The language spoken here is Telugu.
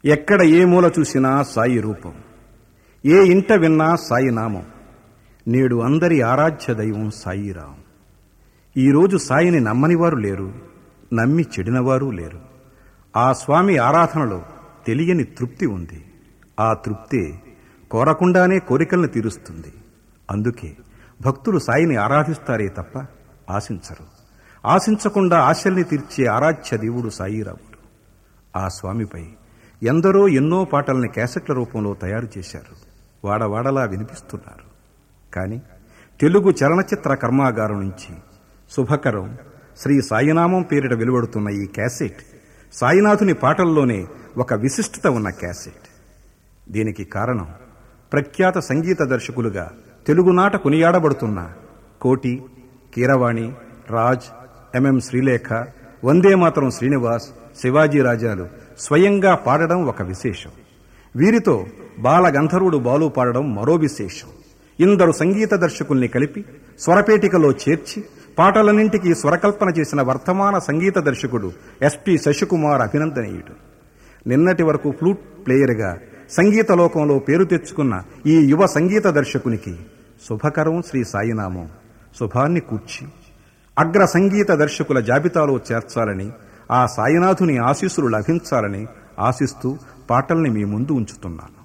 ఎక్కడ ఏ మూల చూసినా సాయి రూపం ఏ ఇంట విన్నా సాయి నామం నేడు అందరి ఆరాధ్య దైవం సాయిరాం ఈరోజు సాయిని నమ్మనివారు లేరు నమ్మి చెడినవారు లేరు ఆ స్వామి ఆరాధనలో తెలియని తృప్తి ఉంది ఆ తృప్తే కోరకుండానే కోరికలను తీరుస్తుంది అందుకే భక్తులు సాయిని ఆరాధిస్తారే తప్ప ఆశించరు ఆశించకుండా ఆశల్ని తీర్చే ఆరాధ్య దేవుడు సాయిరాముడు ఆ స్వామిపై ఎందరో ఎన్నో పాటల్ని క్యాసెట్ల రూపంలో తయారు చేశారు వాడవాడలా వినిపిస్తున్నారు కానీ తెలుగు చలనచిత్ర కర్మాగారం నుంచి శుభకరం శ్రీ సాయినామం పేరిట వెలువడుతున్న ఈ క్యాసెట్ సాయినాథుని పాటల్లోనే ఒక విశిష్టత ఉన్న క్యాసెట్ దీనికి కారణం ప్రఖ్యాత సంగీత దర్శకులుగా తెలుగునాట కొనియాడబడుతున్న కోటి కీరవాణి రాజ్ ఎంఎం శ్రీలేఖ వందే మాతరం శ్రీనివాస్ శివాజీ రాజాలు స్వయంగా పాడడం ఒక విశేషం వీరితో బాల గంధర్వుడు బాలు పాడడం మరో విశేషం ఇందరు సంగీత దర్శకుల్ని కలిపి స్వరపేటికలో చేర్చి పాటలన్నింటికీ స్వరకల్పన చేసిన వర్తమాన సంగీత దర్శకుడు ఎస్పి శశికుమార్ అభినందనీయుడు నిన్నటి వరకు ఫ్లూట్ ప్లేయర్గా సంగీత లోకంలో పేరు తెచ్చుకున్న ఈ యువ సంగీత దర్శకునికి శుభకరం శ్రీ సాయినామం శుభాన్ని కూర్చి అగ్ర సంగీత దర్శకుల జాబితాలో చేర్చాలని ఆ సాయినాథుని ఆశీస్సులు లభించాలని ఆశిస్తూ పాటల్ని మీ ముందు ఉంచుతున్నాను